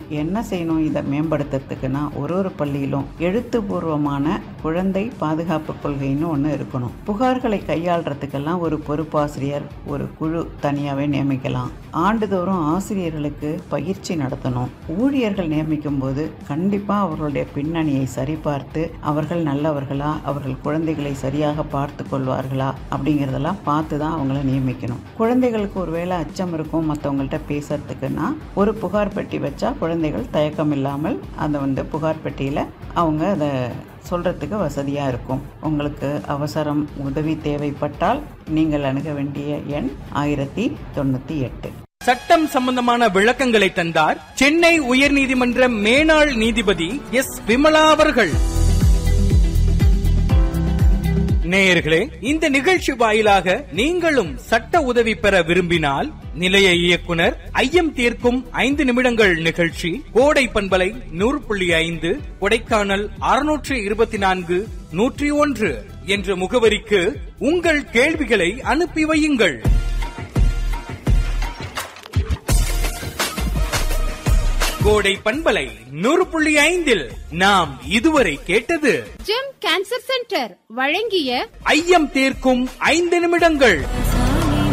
என்ன செய்யணும் இதை மேம்படுத்துறதுக்குன்னா ஒரு ஒரு பள்ளியிலும் எழுத்துப்பூர்வமான குழந்தை பாதுகாப்பு கொள்கைன்னு ஒன்று இருக்கணும் புகார்களை கையாளுறதுக்கெல்லாம் ஒரு பொறுப்பாசிரியர் ஒரு குழு தனியாகவே நியமிக்கலாம் ஆண்டுதோறும் ஆசிரியர்களுக்கு பயிற்சி நடத்தணும் ஊழியர்கள் நியமிக்கும் போது கண்டிப்பாக அவர்களுடைய பின்னணியை சரிபார்த்து அவர்கள் நல்லவர்களா அவர்கள் குழந்தைகளை சரியாக பார்த்து கொள்வார்களா அப்படிங்கிறதெல்லாம் பார்த்து தான் அவங்கள நியமிக்கணும் குழந்தைகளுக்கு ஒருவேளை அச்சம் இருக்கும் மற்றவங்கள்ட்ட பேசுறதுக்குன்னா ஒரு புகார் பெட்டி வச்சா குழந்தைகள் தயக்கம் இல்லாமல் அதை வந்து புகார் பெட்டியில் அவங்க அதை சொல்கிறதுக்கு வசதியாக இருக்கும் உங்களுக்கு அவசரம் உதவி தேவைப்பட்டால் நீங்கள் அணுக வேண்டிய எண் ஆயிரத்தி தொண்ணூற்றி எட்டு சட்டம் சம்பந்தமான விளக்கங்களை தந்தார் சென்னை உயர்நீதிமன்ற மேனாள் நீதிபதி எஸ் விமலா அவர்கள் நேயர்களே இந்த நிகழ்ச்சி வாயிலாக நீங்களும் சட்ட உதவி பெற விரும்பினால் நிலைய இயக்குனர் ஐயம் தீர்க்கும் ஐந்து நிமிடங்கள் நிகழ்ச்சி கோடை பண்பலை நூறு புள்ளி ஐந்து கொடைக்கானல் அறுநூற்று இருபத்தி நான்கு நூற்றி ஒன்று என்ற முகவரிக்கு உங்கள் கேள்விகளை அனுப்பி வையுங்கள் கோடை பண்பலை நூறு புள்ளி ஐந்தில் நாம் இதுவரை கேட்டது ஜெம் கேன்சர் சென்டர் வழங்கிய ஐயம் தீர்க்கும் ஐந்து நிமிடங்கள்